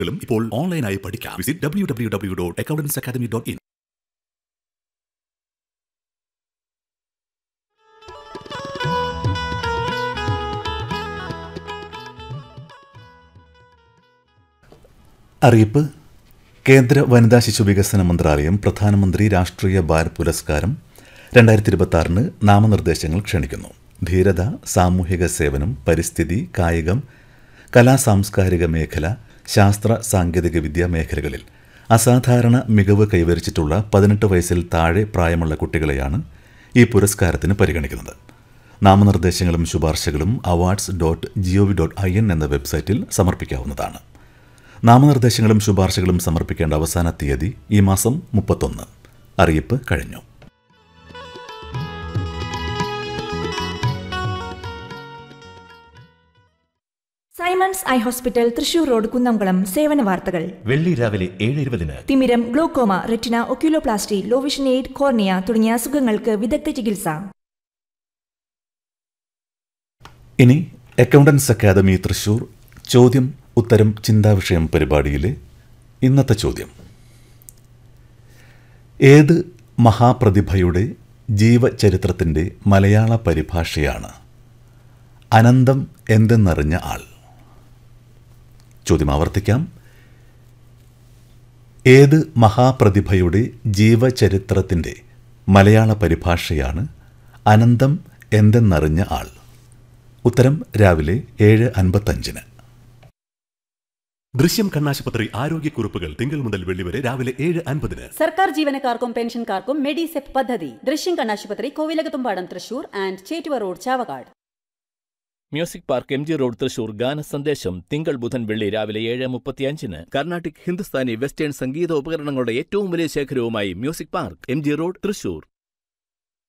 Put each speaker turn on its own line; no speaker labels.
ും ഇപ്പോൾ ഓൺലൈനായി പഠിക്കാം visit W W W dot accountants academy dot in
അറിയിപ്പ് കേന്ദ്ര വനിതാ ശിശു വികസന മന്ത്രാലയം പ്രധാനമന്ത്രി രാഷ്ട്രീയ ബാൽ പുരസ്കാരം രണ്ടായിരത്തി ഇരുപത്തി ആറിന് നാമനിർദ്ദേശങ്ങൾ ക്ഷണിക്കുന്നു ധീരത സാമൂഹിക സേവനം പരിസ്ഥിതി കായികം കലാ സാംസ്കാരിക മേഖല ശാസ്ത്ര സാങ്കേതിക വിദ്യാ മേഖലകളിൽ അസാധാരണ മികവ് കൈവരിച്ചിട്ടുള്ള പതിനെട്ട് വയസ്സിൽ താഴെ പ്രായമുള്ള കുട്ടികളെയാണ് ഈ പുരസ്കാരത്തിന് പരിഗണിക്കുന്നത് നാമനിർദ്ദേശങ്ങളും ശുപാർശകളും awards dot GOV dot I N എന്ന വെബ്സൈറ്റിൽ സമർപ്പിക്കാവുന്നതാണ് നാമനിർദ്ദേശങ്ങളും ശുപാർശകളും സമർപ്പിക്കേണ്ട അവസാന തീയതി ഈ മാസം മുപ്പത്തൊന്ന് അറിയിപ്പ് കഴിഞ്ഞു
Simons eye hospital Thrissur road Kunnamkulam സേവന വാർത്തകൾ
വെള്ളി രാവിലെ ഏഴ് ഇരുപതിന്
തിമിരം glaucoma retina oculoplasty low vision aid cornea തുടങ്ങിയ അസുഖങ്ങൾക്ക് വിദഗ്ധ ചികിത്സ
ഇനി അക്കൗണ്ടൻസ് അക്കാദമി തൃശൂർ ചോദ്യം ഉത്തരം ചിന്താവിഷയം പരിപാടിയിലെ ഇന്നത്തെ ചോദ്യം ഏത് മഹാപ്രതിഭയുടെ ജീവചരിത്രത്തിൻ്റെ മലയാള പരിഭാഷയാണ് അനന്തം എന്തെന്നറിഞ്ഞ ആൾ ചോദ്യം ആവർത്തിക്കാം ഏത് മഹാപ്രതിഭയുടെ ജീവചരിത്രത്തിൻ്റെ മലയാള പരിഭാഷയാണ് അനന്തം എന്തെന്നറിഞ്ഞ ആൾ ഉത്തരം രാവിലെ ഏഴ് അൻപത്തഞ്ചിന്
ദൃശ്യം കണ്ണാശുപത്രി ആരോഗ്യക്കുറിപ്പുകൾ തിങ്കൾ മുതൽ വെള്ളി വരെ രാവിലെ ഏഴ് അൻപതിന്
സർക്കാർ ജീവനക്കാർക്കും പെൻഷൻകാർക്കും മെഡിസെപ് പദ്ധതി ദൃശ്യം കണ്ണാശുപത്രി Kovilakathumpadam Thrissur and Chettuva road Chavakkad
music park M G road Thrissur ഗാന സന്ദേശം തിങ്കൾ ബുധൻ വെള്ളി രാവിലെ ഏഴ് മുപ്പത്തിയഞ്ചിന് കർണാട്ടിക് ഹിന്ദുസ്ഥാനി വെസ്റ്റേൺ സംഗീത ഉപകരണങ്ങളുടെ ഏറ്റവും വലിയ ശേഖരവുമായി music park M G road Thrissur